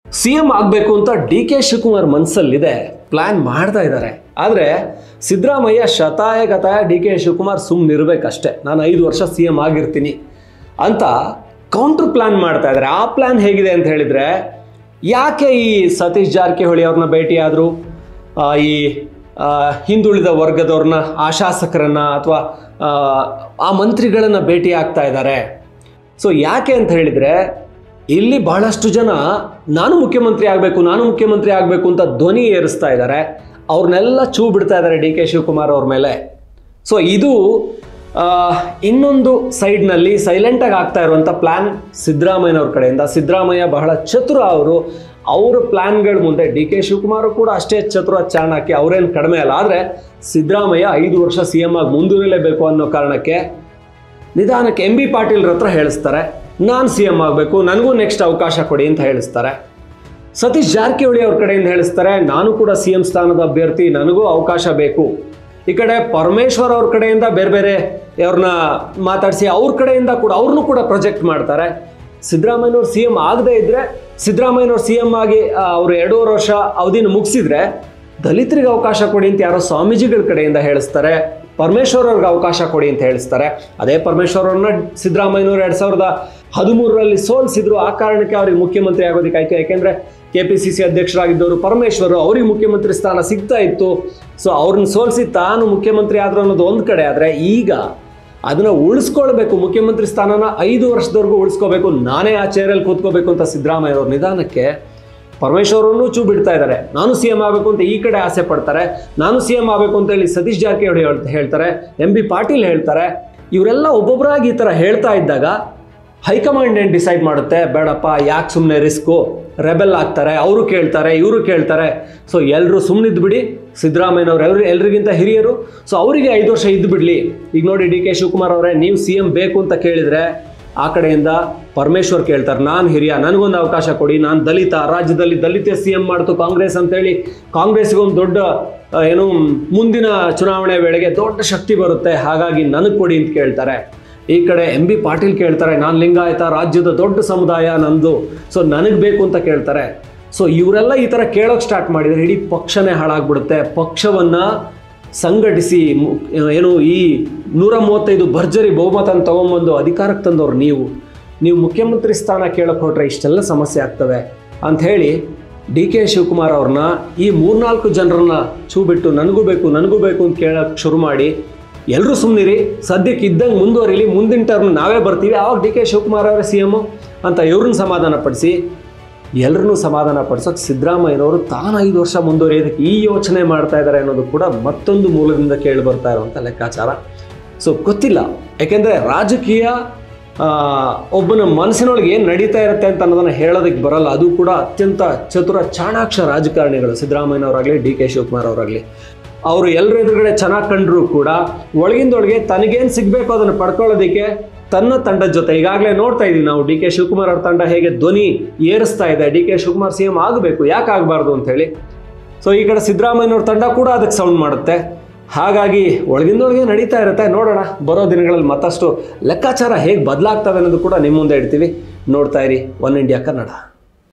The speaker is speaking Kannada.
ಸಿ ಎಂ ಆಗಬೇಕು ಅಂತ ಡಿ ಕೆ ಶಿವಕುಮಾರ್ ಮನಸ್ಸಲ್ಲಿದೆ ಪ್ಲಾನ್ ಮಾಡ್ತಾ ಇದ್ದಾರೆ ಆದರೆ ಸಿದ್ದರಾಮಯ್ಯ ಶತಾಯ ಗತಾಯ ಡಿ ಕೆ ಶಿವಕುಮಾರ್ ಸುಮ್ಮನೆ ಇರಬೇಕಷ್ಟೇ ನಾನು ಐದು ವರ್ಷ ಸಿ ಎಂ ಆಗಿರ್ತೀನಿ ಅಂತ ಕೌಂಟರ್ ಪ್ಲಾನ್ ಮಾಡ್ತಾ ಇದ್ದಾರೆ ಆ ಪ್ಲಾನ್ ಹೇಗಿದೆ ಅಂತ ಹೇಳಿದರೆ ಯಾಕೆ ಈ ಸತೀಶ್ ಜಾರಕಿಹೊಳಿ ಅವ್ರನ್ನ ಭೇಟಿಯಾದರು ಈ ಆ, ಹಿಂದುಳಿದ ವರ್ಗದವ್ರನ್ನ ಆ ಶಾಸಕರನ್ನ ಅಥವಾ ಆ ಮಂತ್ರಿಗಳನ್ನು ಭೇಟಿ ಆಗ್ತಾ ಇದ್ದಾರೆ ಸೊ ಯಾಕೆ ಅಂತ ಹೇಳಿದರೆ ಇಲ್ಲಿ ಬಹಳಷ್ಟು ಜನ ನಾನು ಮುಖ್ಯಮಂತ್ರಿ ಆಗಬೇಕು ನಾನು ಮುಖ್ಯಮಂತ್ರಿ ಆಗಬೇಕು ಅಂತ ಧ್ವನಿ ಏರಿಸ್ತಾ ಇದ್ದಾರೆ ಅವ್ರನ್ನೆಲ್ಲ ಚೂ ಬಿಡ್ತಾ ಇದ್ದಾರೆ ಡಿ ಕೆ ಶಿವಕುಮಾರ್ ಅವ್ರ ಮೇಲೆ ಸೊ ಇದು ಆ, ಇನ್ನೊಂದು ಸೈಡ್ನಲ್ಲಿ ಸೈಲೆಂಟಾಗಿ ಆಗ್ತಾ ಇರುವಂಥ ಪ್ಲ್ಯಾನ್ ಸಿದ್ದರಾಮಯ್ಯನವ್ರ ಕಡೆಯಿಂದ ಸಿದ್ದರಾಮಯ್ಯ ಬಹಳ ಚತುರ ಅವರು ಅವರ ಪ್ಲ್ಯಾನ್ಗಳ ಮುಂದೆ ಡಿ ಕೆ ಶಿವಕುಮಾರ್ ಕೂಡ ಅಷ್ಟೇ ಚತುರ ಚಾಣಕ್ಯ ಅವರೇನು ಕಡಿಮೆ ಅಲ್ಲ ಆದರೆ ಸಿದ್ದರಾಮಯ್ಯ ಐದು ವರ್ಷ ಸಿ ಎಂ ಆಗಿ ಮುಂದುವರಿಲೇಬೇಕು ಅನ್ನೋ ಕಾರಣಕ್ಕೆ ನಿಧಾನಕ್ಕೆ ಎಂ ಬಿ ಪಾಟೀಲ್ರ ಹತ್ರ ಹೇಳಿಸ್ತಾರೆ ನಾನು ಸಿ ಎಂ ಆಗಬೇಕು ನನಗೂ ನೆಕ್ಸ್ಟ್ ಅವಕಾಶ ಕೊಡಿ ಅಂತ ಹೇಳಿಸ್ತಾರೆ ಸತೀಶ್ ಜಾರಕಿಹೊಳಿ ಅವ್ರ ಕಡೆಯಿಂದ ಹೇಳಿಸ್ತಾರೆ ನಾನು ಕೂಡ ಸಿ ಎಂ ಸ್ಥಾನದ ಅಭ್ಯರ್ಥಿ ನನಗೂ ಅವಕಾಶ ಬೇಕು ಈ ಕಡೆ ಪರಮೇಶ್ವರ್ ಅವ್ರ ಕಡೆಯಿಂದ ಬೇರೆ ಬೇರೆ ಅವ್ರನ್ನ ಮಾತಾಡಿಸಿ ಅವ್ರ ಕಡೆಯಿಂದ ಕೂಡ ಅವ್ರನ್ನೂ ಕೂಡ ಪ್ರೊಜೆಕ್ಟ್ ಮಾಡ್ತಾರೆ ಸಿದ್ದರಾಮಯ್ಯನವ್ರು ಸಿ ಎಂ ಆಗದೇ ಇದ್ರೆ ಸಿದ್ದರಾಮಯ್ಯನವ್ರು ಸಿ ಎಂ ಆಗಿ ಆ, ಅವರು ಎರಡೂವರೆ ವರ್ಷ ಅವಧಿನ ಮುಗಿಸಿದ್ರೆ ದಲಿತರಿಗೆ ಅವಕಾಶ ಕೊಡಿ ಅಂತ ಯಾರೋ ಸ್ವಾಮೀಜಿಗಳ ಕಡೆಯಿಂದ ಹೇಳಿಸ್ತಾರೆ ಪರಮೇಶ್ವರ್ ಅವ್ರಿಗೆ ಅವಕಾಶ ಕೊಡಿ ಅಂತ ಹೇಳಿಸ್ತಾರೆ ಅದೇ ಪರಮೇಶ್ವರ್ ಅವ್ರನ್ನ ಸಿದ್ದರಾಮಯ್ಯನವರು ಎರಡ್ ಸಾವಿರದ ಹದಿಮೂರರಲ್ಲಿ ಸೋಲಿಸಿದ್ರು ಆ ಕಾರಣಕ್ಕೆ ಅವ್ರಿಗೆ ಮುಖ್ಯಮಂತ್ರಿ ಆಗೋದಕ್ಕೆ ಆಯ್ತು ಯಾಕೆಂದ್ರೆ ಕೆ ಪಿ ಸಿ ಸಿ ಅಧ್ಯಕ್ಷರಾಗಿದ್ದವರು ಪರಮೇಶ್ವರ್ ಅವ್ರಿಗೆ ಮುಖ್ಯಮಂತ್ರಿ ಸ್ಥಾನ ಸಿಗ್ತಾ ಇತ್ತು ಸೊ ಅವ್ರನ್ನ ಸೋಲಿಸಿ ತಾನು ಮುಖ್ಯಮಂತ್ರಿ ಆದ್ರು ಅನ್ನೋದು ಒಂದು ಕಡೆ ಆದರೆ ಈಗ ಅದನ್ನ ಉಳಿಸ್ಕೊಳ್ಬೇಕು ಮುಖ್ಯಮಂತ್ರಿ ಸ್ಥಾನನ ಐದು ವರ್ಷದವರೆಗೂ ಉಳಿಸ್ಕೋಬೇಕು ನಾನೇ ಆ ಚೇರಲ್ಲಿ ಕೂತ್ಕೋಬೇಕು ಅಂತ ಸಿದ್ದರಾಮಯ್ಯ ಅವ್ರ ನಿಧಾನಕ್ಕೆ ಪರಮೇಶ್ವರನ್ನು ಚೂ ಬಿಡ್ತಾ ಇದ್ದಾರೆ ನಾನು ಸಿ ಎಂ ಆಗಬೇಕು ಅಂತ ಈ ಕಡೆ ಆಸೆ ಪಡ್ತಾರೆ ನಾನು ಸಿ ಎಂ ಆಗಬೇಕು ಅಂತ ಹೇಳಿ ಸತೀಶ್ ಜಾರಕಿಹೊಳಿ ಹೇಳ್- ಹೇಳ್ತಾರೆ ಎಂ ಬಿ ಪಾಟೀಲ್ ಹೇಳ್ತಾರೆ ಇವರೆಲ್ಲ ಒಬ್ಬೊಬ್ಬರಾಗಿ ಈ ಥರ ಹೇಳ್ತಾ ಇದ್ದಾಗ ಹೈಕಮಾಂಡ್ ಏನು ಡಿಸೈಡ್ ಮಾಡುತ್ತೆ ಬೇಡಪ್ಪ ಯಾಕೆ ಸುಮ್ಮನೆ ರಿಸ್ಕು ರೆಬೆಲ್ ಆಗ್ತಾರೆ ಅವರು ಕೇಳ್ತಾರೆ ಇವರು ಕೇಳ್ತಾರೆ ಸೊ ಎಲ್ಲರೂ ಸುಮ್ಮನಿದ್ದು ಬಿಡಿ ಸಿದ್ದರಾಮಯ್ಯನವ್ರು ಎಲ್ರು ಎಲ್ರಿಗಿಂತ ಹಿರಿಯರು ಸೊ ಅವರಿಗೆ ಐದು ವರ್ಷ ಇದ್ದು ಬಿಡಲಿ ಈಗ ನೋಡಿ ಡಿ ಕೆ ಶಿವಕುಮಾರ್ ಅವರೇ ನೀವು ಸಿ ಎಂ ಬೇಕು ಅಂತ ಕೇಳಿದರೆ ಆ ಕಡೆಯಿಂದ ಪರಮೇಶ್ವರ್ ಕೇಳ್ತಾರೆ ನಾನು ಹಿರಿಯ ನನಗೊಂದು ಅವಕಾಶ ಕೊಡಿ ನಾನು ದಲಿತ ರಾಜ್ಯದಲ್ಲಿ ದಲಿತ ಸಿ ಎಂ ಮಾಡ್ತು ಕಾಂಗ್ರೆಸ್ ಅಂತೇಳಿ ಕಾಂಗ್ರೆಸ್ಗೆ ಒಂದು ದೊಡ್ಡ ಆ, ಏನು ಮುಂದಿನ ಚುನಾವಣೆ ವೇಳೆಗೆ ದೊಡ್ಡ ಶಕ್ತಿ ಬರುತ್ತೆ ಹಾಗಾಗಿ ನನಗೆ ಕೊಡಿ ಅಂತ ಕೇಳ್ತಾರೆ ಈ ಕಡೆ ಎಂ ಬಿ ಪಾಟೀಲ್ ಕೇಳ್ತಾರೆ ನಾನು ಲಿಂಗಾಯತ ರಾಜ್ಯದ ದೊಡ್ಡ ಸಮುದಾಯ ನಂದು ಸೊ ನನಗೆ ಬೇಕು ಅಂತ ಕೇಳ್ತಾರೆ ಸೊ ಇವರೆಲ್ಲ ಈ ಥರ ಕೇಳೋಕೆ ಸ್ಟಾರ್ಟ್ ಮಾಡಿದರೆ ಇಡೀ ಪಕ್ಷನೇ ಹಾಳಾಗ್ಬಿಡುತ್ತೆ ಪಕ್ಷವನ್ನು ಸಂಘಟಿಸಿ ಮು- ಏನು ಈ ನೂರ ಮೂವತ್ತೈದು ಭರ್ಜರಿ ಬಹುಮತನ ತಗೊಂಬಂದು ಅಧಿಕಾರಕ್ಕೆ ತಂದವ್ರು ನೀವು ನೀವು ಮುಖ್ಯಮಂತ್ರಿ ಸ್ಥಾನ ಕೇಳಕ್ಕೆ ಹೊರಟ್ರೆ ಇಷ್ಟೆಲ್ಲ ಸಮಸ್ಯೆ ಆಗ್ತವೆ ಅಂಥೇಳಿ ಡಿ ಕೆ ಶಿವಕುಮಾರ್ ಅವ್ರನ್ನ ಈ ಮೂರ್ನಾಲ್ಕು ಜನರನ್ನ ಚೂ ಬಿಟ್ಟು ನನಗೂ ಬೇಕು ನನಗೂ ಬೇಕು ಅಂತ ಕೇಳಕ್ಕೆ ಶುರು ಮಾಡಿ ಎಲ್ಲರೂ ಸುಮ್ಮನಿರಿ ಸದ್ಯಕ್ಕೆ ಇದ್ದಂಗೆ ಮುಂದುವರಿಲಿ ಮುಂದಿನ ಟರ್ಮ್ ನಾವೇ ಬರ್ತೀವಿ ಆವಾಗ ಡಿ ಕೆ ಶಿವಕುಮಾರ್ ಅವರೇ ಸಿ ಎಮ್ಮು ಅಂತ ಇವ್ರನ್ನ ಸಮಾಧಾನ ಪಡಿಸಿ ಎಲ್ಲರನ್ನೂ ಸಮಾಧಾನ ಪಡಿಸೋಕೆ ಸಿದ್ದರಾಮಯ್ಯನವರು ತಾನು ಐದು ವರ್ಷ ಮುಂದುವರಿಯೋದಕ್ಕೆ ಈ ಯೋಚನೆ ಮಾಡ್ತಾ ಇದ್ದಾರೆ ಅನ್ನೋದು ಕೂಡ ಮತ್ತೊಂದು ಮೂಲದಿಂದ ಕೇಳಿ ಬರ್ತಾ ಇರುವಂಥ ಲೆಕ್ಕಾಚಾರ ಸೊ ಗೊತ್ತಿಲ್ಲ ಯಾಕೆಂದರೆ ರಾಜಕೀಯ ಆ, ಒಬ್ಬನ ಮನಸ್ಸಿನೊಳಗೆ ಏನು ನಡೀತಾ ಇರುತ್ತೆ ಅಂತ ಅನ್ನೋದನ್ನು ಹೇಳೋದಕ್ಕೆ ಬರಲ್ಲ ಅದು ಕೂಡ ಅತ್ಯಂತ ಚತುರ ಚಾಣಾಕ್ಷ ರಾಜಕಾರಣಿಗಳು ಸಿದ್ದರಾಮಯ್ಯನವರಾಗಲಿ ಡಿ ಕೆ ಶಿವಕುಮಾರ್ ಅವರಾಗಲಿ ಅವರು ಎಲ್ಲರ ಎದುರುಗಡೆ ಚೆನ್ನಾಗಿ ಕಂಡ್ರು ಕೂಡ ಒಳಗಿಂದೊಳಗೆ ತನಗೇನು ಸಿಗಬೇಕು ಅದನ್ನು ಪಡ್ಕೊಳ್ಳೋದಕ್ಕೆ ತನ್ನ ತಂಡದ ಜೊತೆ ಈಗಾಗಲೇ ನೋಡ್ತಾ ಇದೀವಿ ನಾವು ಡಿ ಕೆ ಶಿವಕುಮಾರ್ ಅವ್ರ ತಂಡ ಹೇಗೆ ಧ್ವನಿ ಏರಿಸ್ತಾ ಇದೆ D K Shivakumar C M ಆಗಬೇಕು ಯಾಕೆ ಆಗಬಾರ್ದು ಅಂತ ಹೇಳಿ ಸೊ ಈ ಕಡೆ ಸಿದ್ದರಾಮಯ್ಯನವ್ರ ತಂಡ ಕೂಡ ಅದಕ್ಕೆ ಸೌಂಡ್ ಮಾಡುತ್ತೆ ಹಾಗಾಗಿ ಒಳಗಿಂದೊಳಗೆ ನಡೀತಾ ಇರುತ್ತೆ ನೋಡೋಣ ಬರೋ ದಿನಗಳಲ್ಲಿ ಮತ್ತಷ್ಟು ಲೆಕ್ಕಾಚಾರ ಹೇಗೆ ಬದಲಾಗ್ತವೆ ಅನ್ನೋದು ಕೂಡ ನಿಮ್ಮ ಮುಂದೆ ಇಡ್ತೀವಿ ನೋಡ್ತಾ ಇರಿ ಒನ್ ಇಂಡಿಯಾ ಕನ್ನಡ